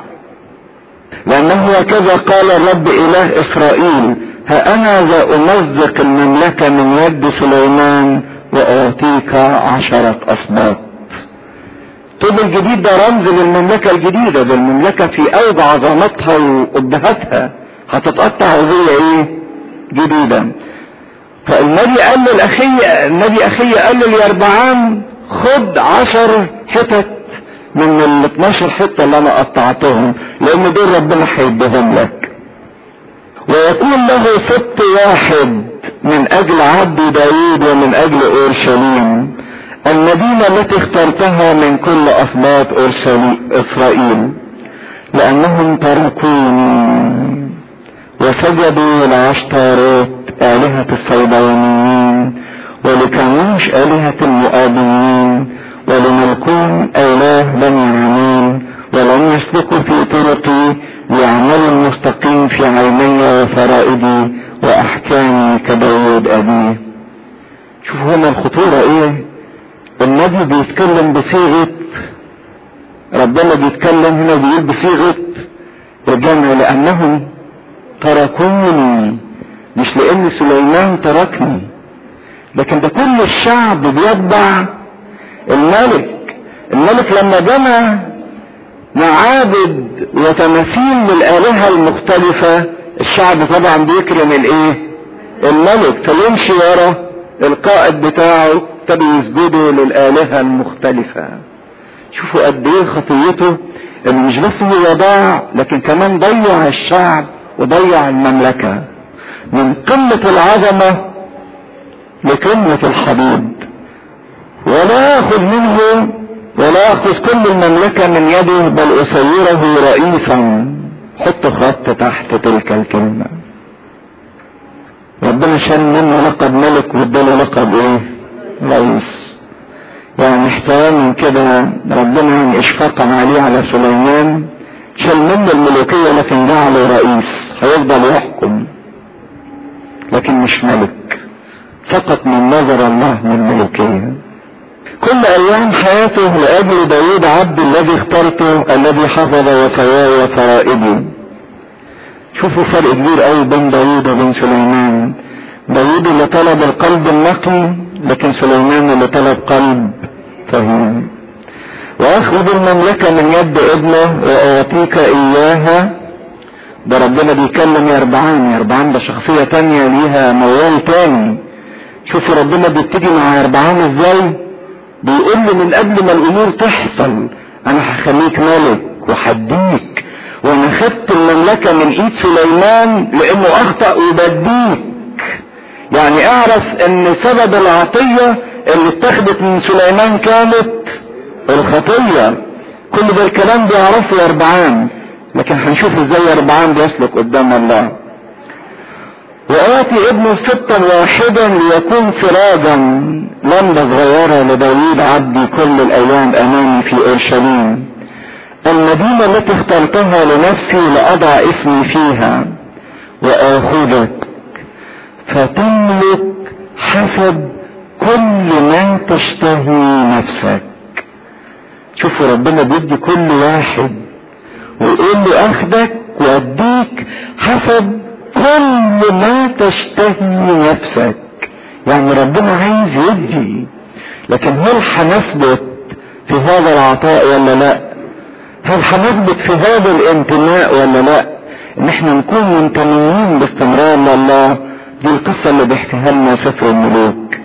لانه هكذا قال الرب اله اسرائيل ها انا ذا امزق المملكة من يد سليمان واعطيك عشرة اسباط الطوب الجديد ده رمز للمملكة الجديدة ده المملكة في اوج عظمتها وابهتها هتتقطع وهي ايه جديدة فالنبي قال للاخي النبي اخي قال لليربعام خد عشر حتت من ال 12 حته اللي انا قطعتهم لان دول ربنا هيديهم لك ويكون له سبط واحد من اجل عبد داوود ومن اجل اورشليم المدينة التي اخترتها من كل اسباط اسرائيل لانهم تركوني وسجدوا لعشتارات آلهة الصيدلانيين ولكانوش آلهة المؤابيين ولملكون إله بني عمين ولم يسلكوا في طرقي ليعملوا المستقيم في عيني وفرائدي وأحكامي كداود أبيه شوفوا هنا الخطورة إيه النبي بيتكلم بصيغة ربنا بيتكلم هنا بيقول بصيغة الجمع لأنهم تركوني مش لان سليمان تركني لكن ده كل الشعب بيتبع الملك الملك لما جمع معابد وتماثيل للآلهة المختلفة الشعب طبعا بيكرم الايه الملك فيمشي ورا القائد بتاعه ابتدوا يسجدوا للآلهة المختلفة شوفوا قد ايه خطيته انه مش بس هو ضاع لكن كمان ضيع الشعب وضيع المملكة من قمة العظمة لقمة الحديد ولا يأخذ منه ولا يأخذ كل المملكة من يده بل أسيره رئيسا حط خط تحت تلك الكلمة ربنا شال منه لقب ملك واداله لقب ايه رئيس يعني احتراما كده ربنا يعني اشفاقا عليه على سليمان شال منه الملوكية لكن جعله رئيس هيفضل يحكم لكن مش ملك سقط من نظر الله من الملوكية كل ايام حياته لاجل داود عبد الذي اخترته الذي حفظ وفواي وفرائدي شوفوا فرق كبير قوي بين داود وبين سليمان داود اللي طلب القلب النقي لكن سليمان اللي طلب قلب فهيم واخذ المملكة من يد ابنه واعطيك اياها ده ربنا بيكلم يا اربعان يا اربعان ده شخصية تانية ليها موال تاني شوفوا ربنا بيبتدي مع اربعان ازاي بيقول له من قبل ما الامور تحصل انا هخليك ملك وحديك وانا خدت المملكة من ايد سليمان لانه اخطأ وبديك يعني اعرف ان سبب العطية اللي اتخذت من سليمان كانت الخطية كل ده الكلام بيعرفه يا اربعان لكن هنشوف ازاي اربعان بيسلك قدام الله وآتي ابنه ستا واحدا ليكون سراجا لمبة صغيرة لداوود عبدي كل الأيام أمامي في أورشليم المدينة التي اخترتها لنفسي لأضع اسمي فيها وآخذك فتملك حسب كل ما تشتهي نفسك شوفوا ربنا بيدي كل واحد ويقول له اخدك واديك حسب كل ما تشتهي نفسك يعني ربنا عايز يدي لكن هل هنثبت في هذا العطاء ولا لا هل هنثبت في هذا الانتماء ولا لا ان احنا نكون منتميين باستمرار لله دي القصة اللي بيحكيها لنا سفر الملوك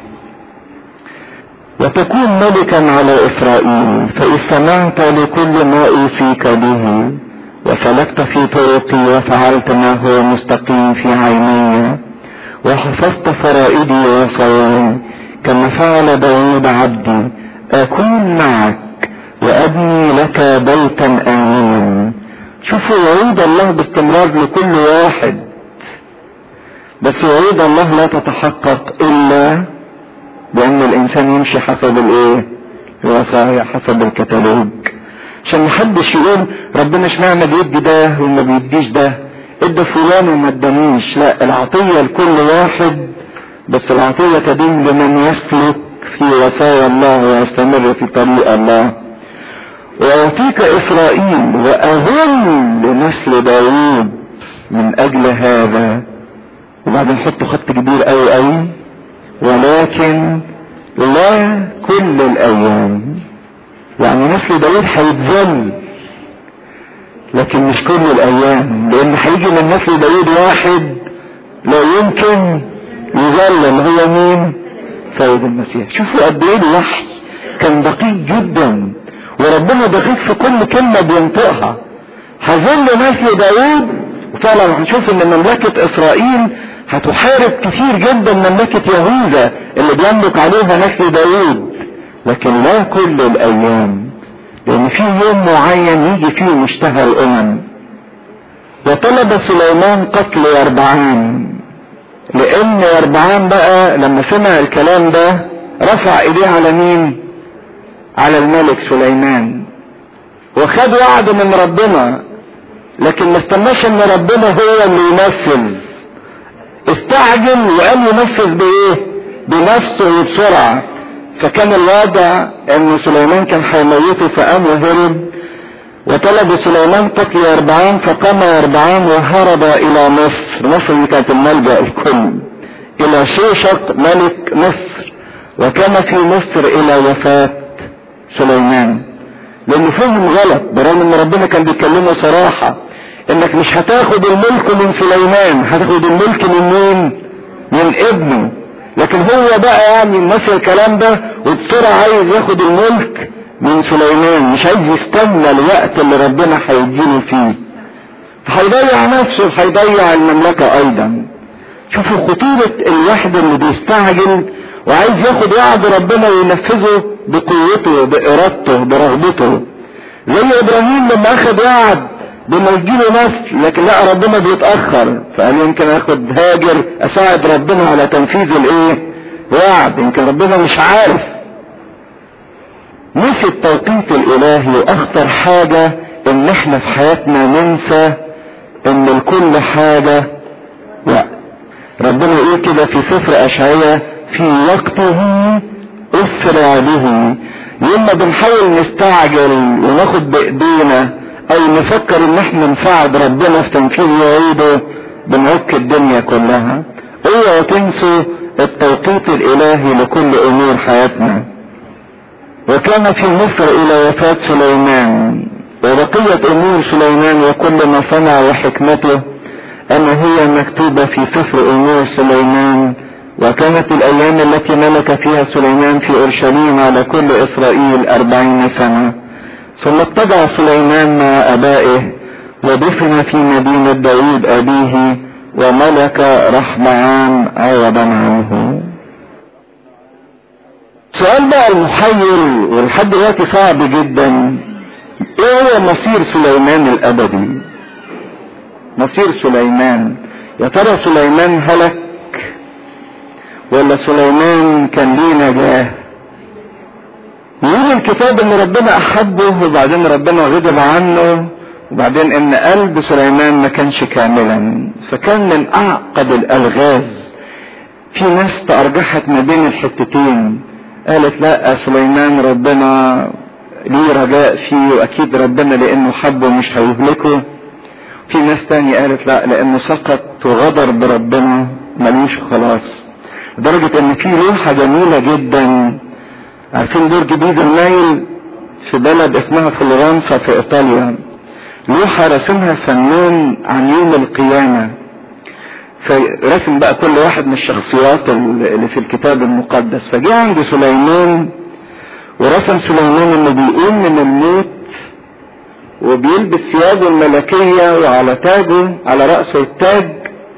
وتكون ملكا على اسرائيل فاذ سمعت لكل ما اوصيك به وسلكت في طرقي وفعلت ما هو مستقيم في عيني وحفظت فرائدي وصواي كما فعل داود عبدي اكون معك وابني لك بيتا امنا شوفوا وعود الله باستمرار لكل واحد بس وعود الله لا تتحقق الا بان الانسان يمشي حسب الايه الوصايا حسب الكتالوج عشان محدش يقول ربنا اشمعنى بيدي ده وما بيديش ده ادى فلان وما ادانيش لا العطية لكل واحد بس العطية تدين لمن يسلك في وصايا الله ويستمر في طريق الله ويعطيك اسرائيل واظن لنسل داوود من اجل هذا وبعدين حطوا خط كبير قوي قوي ولكن لا كل الايام يعني نسل داود هيتذل لكن مش كل الايام لان هيجي من نسل داود واحد لا يمكن يذل اللي هو مين سيد المسيح شوفوا قد ايه الوحي كان دقيق جدا وربنا دقيق في كل كلمة بينطقها هظل نسل داود وفعلا هنشوف ان مملكة اسرائيل هتحارب كثير جدا مملكة يهوذا اللي بيملك عليها نسل داود لكن لا كل الايام لان في يوم معين يجي فيه مشتهى الامم وطلب سليمان قتل يربعان لان يربعان بقى لما سمع الكلام ده رفع ايديه على مين على الملك سليمان وخد وعد من ربنا لكن ما استناش ان ربنا هو اللي ينفذ استعجل وقال ينفذ بايه بنفسه وبسرعة فكان الوضع ان سليمان كان هيموته فقام وهرب وطلب سليمان قتل يربعان فقام يربعان وهرب الى مصر مصر دي كانت الملجأ الكل الى شيشق ملك مصر وكان في مصر الى وفاة سليمان لانه فهم غلط برغم ان ربنا كان بيتكلمه صراحة انك مش هتاخد الملك من سليمان هتاخد الملك من مين من ابنه لكن هو بقى يعني نسي الكلام ده وبسرعة عايز ياخد الملك من سليمان مش عايز يستنى الوقت اللي ربنا هيديله فيه فهيضيع نفسه هيضيع المملكة ايضا شوفوا خطورة الواحد اللي بيستعجل وعايز ياخد وعد ربنا وينفذه بقوته بارادته برغبته زي ابراهيم لما اخد وعد بما يجيله نسل لكن لا ربنا بيتاخر فقال يمكن اخد هاجر اساعد ربنا على تنفيذ الايه وعد يمكن ربنا مش عارف نسي التوقيت الالهي واخطر حاجة ان احنا في حياتنا ننسى ان لكل حاجة وقت ربنا يقول كده في سفر اشعياء في وقته اسرع به يوم ما بنحاول نستعجل وناخد بايدينا او نفكر ان احنا نساعد ربنا في تنفيذ وعيده بنعك الدنيا كلها اوعوا تنسوا التوقيت الالهي لكل امور حياتنا وكان في مصر الى وفاة سليمان وبقية امور سليمان وكل ما صنع وحكمته اما هي مكتوبة في سفر امور سليمان وكانت الايام التي ملك فيها سليمان في اورشليم على كل اسرائيل اربعين سنة ثم اتبع سليمان مع ابائه ودفن في مدينة داود ابيه وملك رحمعان عوضا عنه سؤال بقى المحير ولحد دلوقتي صعب جدا ايه هو مصير سليمان الابدي مصير سليمان يا ترى سليمان هلك ولا سليمان كان ليه نجاه يقول الكتاب ان ربنا احبه وبعدين ربنا غضب عنه وبعدين ان قلب سليمان ما كانش كاملا فكان من اعقد الالغاز في ناس تارجحت ما بين الحتتين قالت لا سليمان ربنا ليه رجاء فيه واكيد ربنا لانه حبه مش هيهلكه في ناس تانية قالت لا لانه سقط وغدر بربنا ملوش خلاص لدرجة ان في لوحة جميلة جدا عارفين برج بيزا النايل في بلد اسمها فلورنسا في ايطاليا لوحة رسمها فنان عن يوم القيامة فرسم بقى كل واحد من الشخصيات اللي في الكتاب المقدس فجاء عند سليمان ورسم سليمان انه بيقوم من الموت وبيلبس ثيابه الملكية وعلى تاجه على رأسه التاج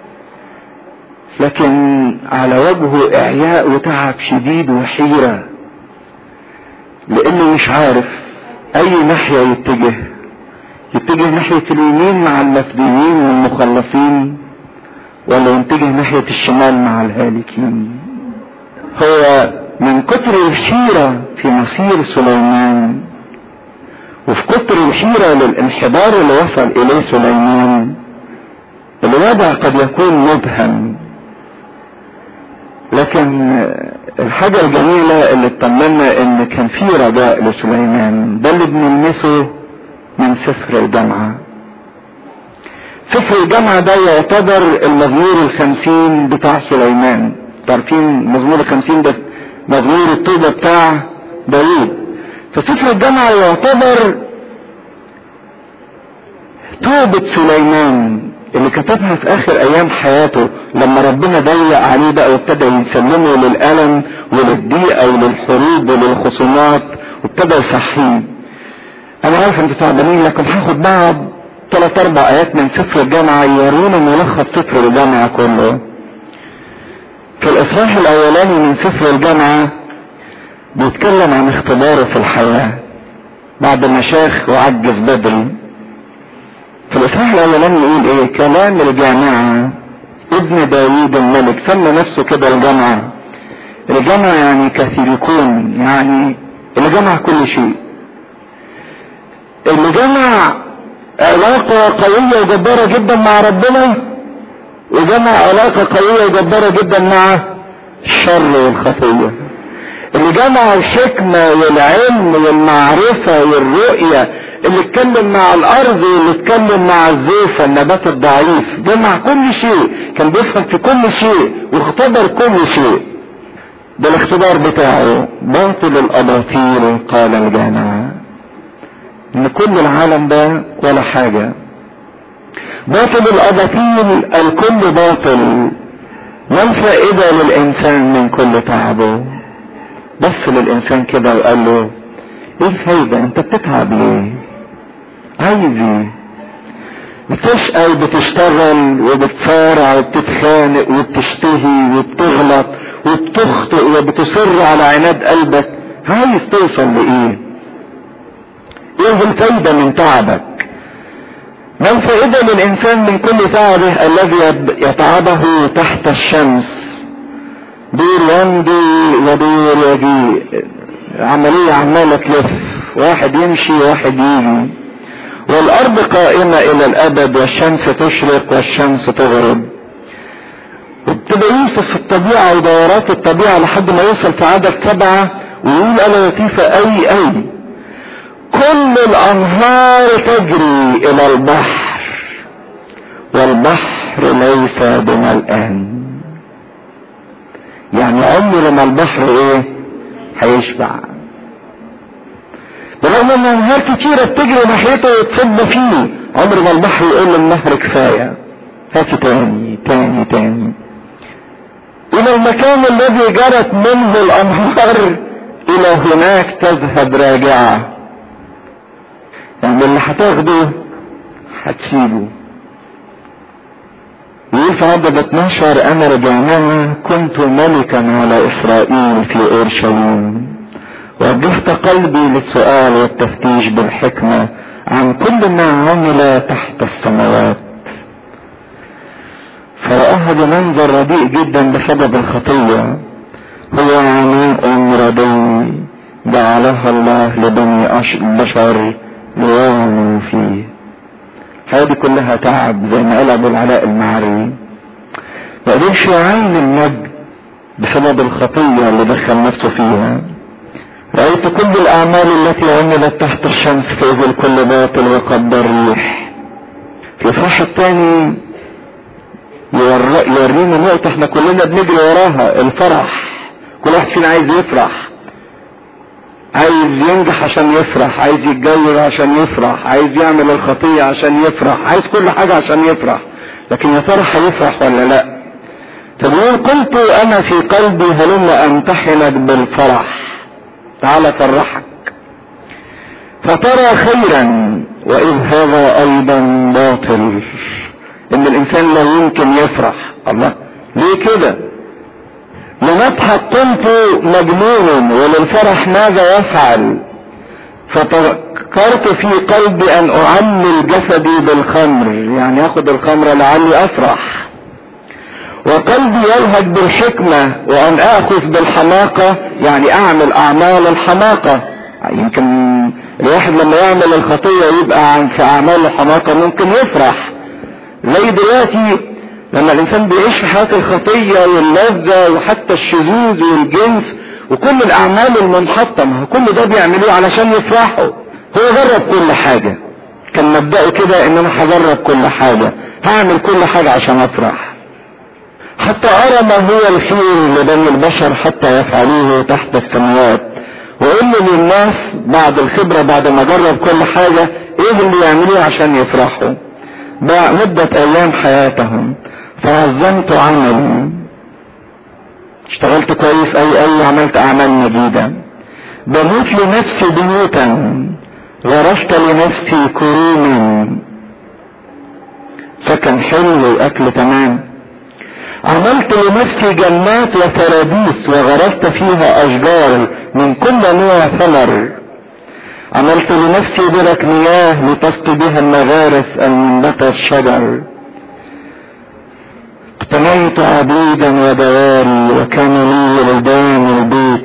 لكن على وجهه اعياء وتعب شديد وحيرة لانه مش عارف اي ناحية يتجه يتجه ناحية اليمين مع المفديين والمخلصين ولا يتجه ناحية الشمال مع الهالكين هو من كتر الحيرة في مصير سليمان وفي كتر الحيرة للانحدار اللي وصل اليه سليمان الوضع قد يكون مبهم لكن الحاجة الجميلة اللي اطمنا ان كان في رجاء لسليمان ده اللي بنلمسه من سفر الجامعة سفر الجامعة ده يعتبر المزمور الخمسين بتاع سليمان تعرفين مزمور الخمسين ده مزمور التوبة بتاع داوود فسفر الجامعة يعتبر توبة سليمان اللي كتبها في اخر ايام حياته لما ربنا ضيق عليه بقى وابتدى يسلمه للالم وللضيقه وللحروب وللخصومات وابتدى يصحيه انا عارف انتوا تعبانين لكن هاخد بعض ثلاث اربع ايات من سفر الجامعه يورونا ملخص سفر الجامعه كله في الاصحاح الاولاني من سفر الجامعه بيتكلم عن اختباره في الحياه بعد ما شاخ وعجز بدري في الاصحاح الاولاني يقول ايه كلام الجامعة ابن داوود الملك سمى نفسه كده الجامعة الجامعة يعني كثيركون يعني اللي جمع كل شيء اللي جمع علاقة قوية وجبارة جدا مع ربنا وجمع علاقة قوية وجبارة جدا مع الشر والخطية اللي جمع الحكمة والعلم والمعرفة والرؤية اللي اتكلم مع الارض واللي اتكلم مع الزيفة النبات الضعيف جمع كل شيء كان بيفهم في كل شيء واختبر كل شيء ده الاختبار بتاعه باطل الاباطيل قال الجامعة ان كل العالم ده ولا حاجة باطل الاباطيل الكل باطل ما الفائدة للانسان من كل تعبه بص للانسان كده وقال له ايه الفايدة انت بتتعب ليه عايز ايه بتشقى وبتشتغل وبتصارع وبتتخانق وبتشتهي وبتغلط وبتخطئ وبتصر على عناد قلبك عايز توصل لايه ايه الفايدة من تعبك ما الفائدة للإنسان من كل تعبه الذي يتعبه تحت الشمس دور يمضي ودور يجيء عملية عمالة تلف واحد يمشي واحد يجي والأرض قائمة إلى الأبد والشمس تشرق والشمس تغرب وابتدى يوصف في الطبيعة ودورات الطبيعة لحد ما يوصل في عدد سبعة ويقول أنا لطيفة أوي أوي كل الأنهار تجري إلى البحر والبحر ليس بملآن يعني عمر ما البحر ايه هيشبع برغم ان انهار كتيرة بتجري ناحيته وتصب فيه عمر ما البحر يقول للنهر كفاية هاتي تاني تاني تاني الى المكان الذي جرت منه الانهار الى هناك تذهب راجعة يعني اللي هتاخده هتسيبه يقول في عدد 12 انا رجعناها كنت ملكا على اسرائيل في اورشليم وجهت قلبي للسؤال والتفتيش بالحكمة عن كل ما عمل تحت السماوات فرآها بمنظر رديء جدا بسبب الخطية هو عناء ردي جعلها الله لبني البشر ليعملوا فيه هذه كلها تعب زي ما قال ابو العلاء المعري ما قدرش يعين المجد بسبب الخطية اللي دخل نفسه فيها رأيت كل الأعمال التي عملت تحت الشمس فإذا الكل باطل وقدر ريح في الإصحاح الثاني يورينا نقطة احنا كلنا بنجري وراها الفرح كل واحد فينا عايز يفرح عايز ينجح عشان يفرح عايز يتجوز عشان يفرح عايز يعمل الخطية عشان يفرح عايز كل حاجة عشان يفرح لكن يا ترى هيفرح ولا لا طب قلت انا في قلبي هلم امتحنك بالفرح تعالى فرحك فترى خيرا واذ هذا ايضا باطل ان الانسان لا يمكن يفرح الله ليه كده لنضحك كنت مجنون وللفرح ماذا يفعل ففكرت في قلبي ان اعمل جسدي بالخمر يعني اخد الخمر لعلي افرح وقلبي يلهج بالحكمة وان اخذ بالحماقة يعني اعمل اعمال الحماقة يمكن الواحد لما يعمل الخطية يبقى عن في اعمال الحماقة ممكن يفرح زي دلوقتي لما الانسان بيعيش في حياة الخطية واللذة وحتى الشذوذ والجنس وكل الاعمال المنحطة ما هو كل ده بيعملوه علشان يفرحوا هو جرب كل حاجة كان مبدأه كده ان انا هجرب كل حاجة هعمل كل حاجة عشان افرح حتى ارى ما هو الخير لبني البشر حتى يفعلوه تحت السماوات وقول له للناس بعد الخبرة بعد ما جرب كل حاجة ايه اللي يعملوه عشان يفرحوا بقى مدة ايام حياتهم فعظمت عملي اشتغلت كويس اي اي عملت اعمال مجيدة بنيت لنفسي بيوتا غرست لنفسي كروما سكن حلو واكل تمام عملت لنفسي جنات وفراديس وغرست فيها اشجار من كل نوع ثمر عملت لنفسي برك مياه لتسقي بها المغارس المنبتة الشجر اقتنيت عبيدا ودواري وكان لي ولدان البيت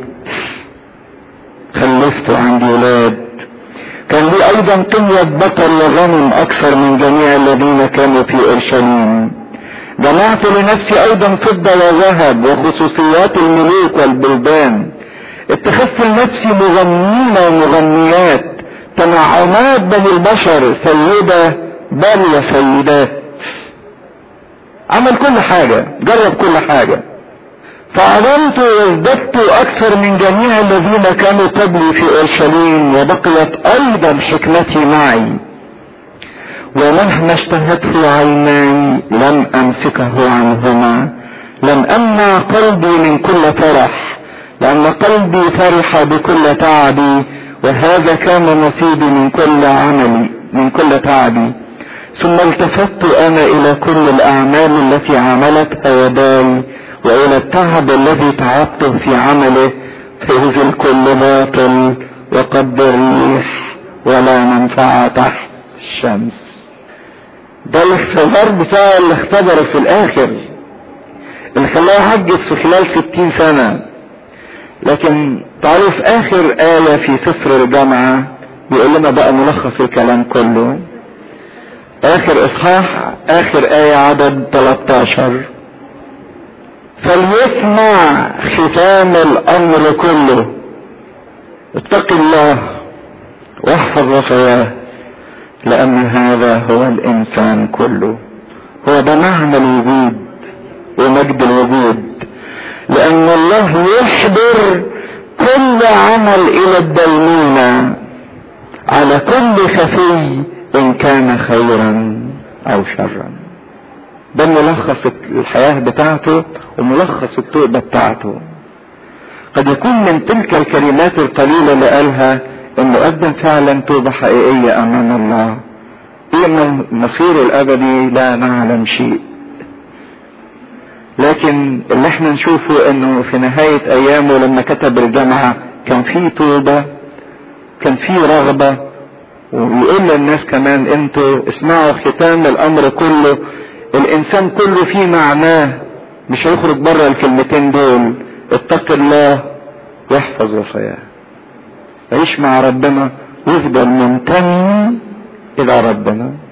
خلفت عندي ولاد كان لي ايضا قوة بطل وغنم اكثر من جميع الذين كانوا في اورشليم جمعت لنفسي ايضا فضة وذهب وخصوصيات الملوك والبلدان اتخذت لنفسي مغنين ومغنيات تنعمات بني البشر سيدة بل وسيدات عمل كل حاجة جرب كل حاجة فعظمت وازددت اكثر من جميع الذين كانوا قبلي في اورشليم وبقيت ايضا حكمتي معي ومهما اشتهته عيناي لم امسكه عنهما لم امنع قلبي من كل فرح لان قلبي فرح بكل تعبي وهذا كان نصيبي من كل عملي من كل تعبي ثم التفت انا الى كل الاعمال التي عملتها يداي والى التعب الذي تعبته في عمله فاذ الكل باطل وقد ريح ولا منفعة تحت الشمس ده الاختبار بتاع اللي اختبره في الاخر اللي خلاه يعجز في خلال ستين سنة لكن تعالوا في اخر آية في سفر الجامعة بيقول لنا بقى ملخص الكلام كله اخر اصحاح اخر آية عدد 13 فليسمع ختام الامر كله اتق الله واحفظ وصاياه لان هذا هو الانسان كله هو ده معنى الوجود ومجد الوجود لان الله يحضر كل عمل الى الدينونة على كل خفي ان كان خيرا او شرا ده ملخص الحياة بتاعته وملخص التوبة بتاعته قد يكون من تلك الكلمات القليلة اللي قالها انه قدم فعلا توبة حقيقية امام الله ايه مصيره الابدي لا نعلم شيء لكن اللي احنا نشوفه انه في نهاية ايامه لما كتب الجامعة كان في توبة كان في رغبة ويقول للناس كمان انتوا اسمعوا ختام الامر كله الانسان كله فيه معناه مش هيخرج بره الكلمتين دول اتق الله واحفظ وصاياه عيش مع ربنا وافضل منتمي الى ربنا